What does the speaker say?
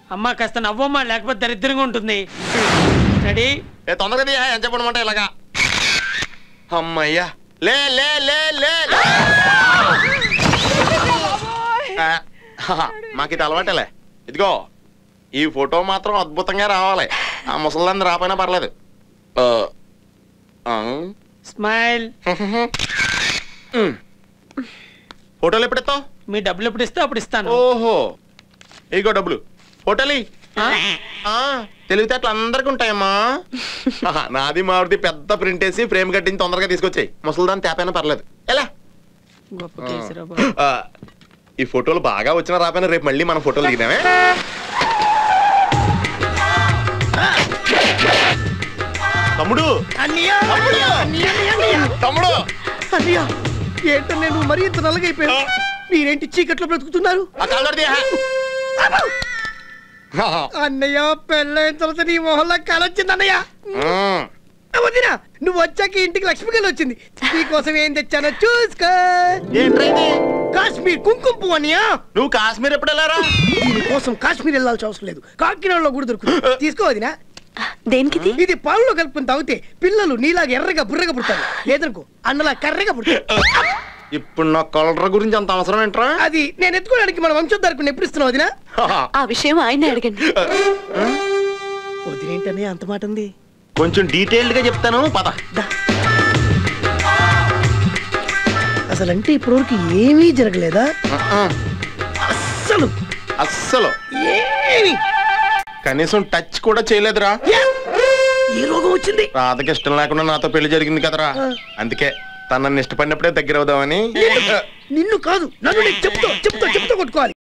అమ్మా కాస్త నవ్వమ్మా లేకపోతే దరిద్రంగా ఉంటుంది రెడీ ఏ తొందరగా తీయ ఎంత చెప్పనమాట ఇలాగా అమ్మయ్యా లే లే లే లే లే. ఆ, హహ, మాకు ఇది అలవాటేలే ఇదిగో ఈ ఫోటో మాత్రం అద్భుతంగా రావాలి ఆ ముసలిదాన్ని రాపోయినా పర్లేదు ఆ, ఆ, స్మైల్ ఉమ్. ఫోటోలు ఎప్పుడు ఇస్తావు మీ డబ్బులు ఎప్పుడు ఇస్తే అప్పుడు ఇస్తాను ఓహో ఇగో డబ్బులు ఫోటోలు ఇయ్యి. ఆ? ఆ, తెలివితేటలు అందరికి ఉంటాయమ్మా ఆహా, నాది మామిడిది పెద్ద ప్రింట్ వేసి ఫ్రేమ్ కట్టించి తొందరగా తీసుకొచ్చాయి ముసలిదాన్ని తేపైనా పర్లేదు ఎలా గొప్ప కేసురా బాబు. ఆ, ఈ ఫోటోలు బాగా వచ్చినా రాపోయినా రేపు మళ్ళీ మన ఫోటోలు దిగినామే తమ్ముడు అన్నయ్య తమ్ముడు! అన్నయ్య, అన్నయ్య, అన్నయ్య. తమ్ముడు అన్నయ్య ఏంటో నేను మరీ ఇంత నల్లగైపోయాను మీరేంటి చీకట్లో బ్రతుకుతున్నారు ఆ కాలు తోటి తీయ్. అన్నయ్య పెళ్ళైన తర్వాత నీ మొహల్లా కలొచ్చింది అన్నయ్య ఉమ్. వదినా నువ్వు వచ్చాక ఇంటికి లక్ష్మికల్ వచ్చింది నీకోసం ఏం తెచ్చానో చూసుకో ఏంట్రా ఇది కాశ్మీర్ కుంకుమ పువ్వు అన్నయ్య నువ్వు కాశ్మీర్ ఎప్పుడు వెళ్ళారా దీనికోసం కాశ్మీర్ వెళ్ళాల్సిన అవసరం లేదు కాకినాడలో కూడా దొరుకుతుంది తీసుకో వదినా దేనికిది ఇది పాలలో కలుపుకుని తాగితే పిల్లలు నీలాగా ఎర్రగా బుర్రగా పుడతారు లేదనుకో అన్నలా కర్రగా పుడతారు ఇప్పుడు నా కలర్ గురించి అంత అవసరం ఏంట్రా అది నేను ఎత్తుకోవడానికి మన వంశోద్ధారకుని ఎప్పుడు ఇస్తున్నావు వదినా ఆ విషయం ఆయన అడగండి వదినేంటనే అంత మాట ఉంది కొంచెం డీటెయిల్డ్ గా చెప్తాను పద అసలంటే ఇప్పటివరకు ఏమీ జరగలేదా అస్సలు అస్సలు ఏమీ కనీసం టచ్ కూడా చేయలేదురా ఏ! ఏ రోగం వచ్చింది రాధకి ఇష్టం లేకుండా నాతో పెళ్లి జరిగింది కదరా ఆ. అందుకే తన నన్ను ఇష్టపడినప్పుడే దగ్గర అవుదామని నిన్ను కాదు నన్ను నేను చెప్తా చెప్తా చెప్తా కొట్టుకోవాలి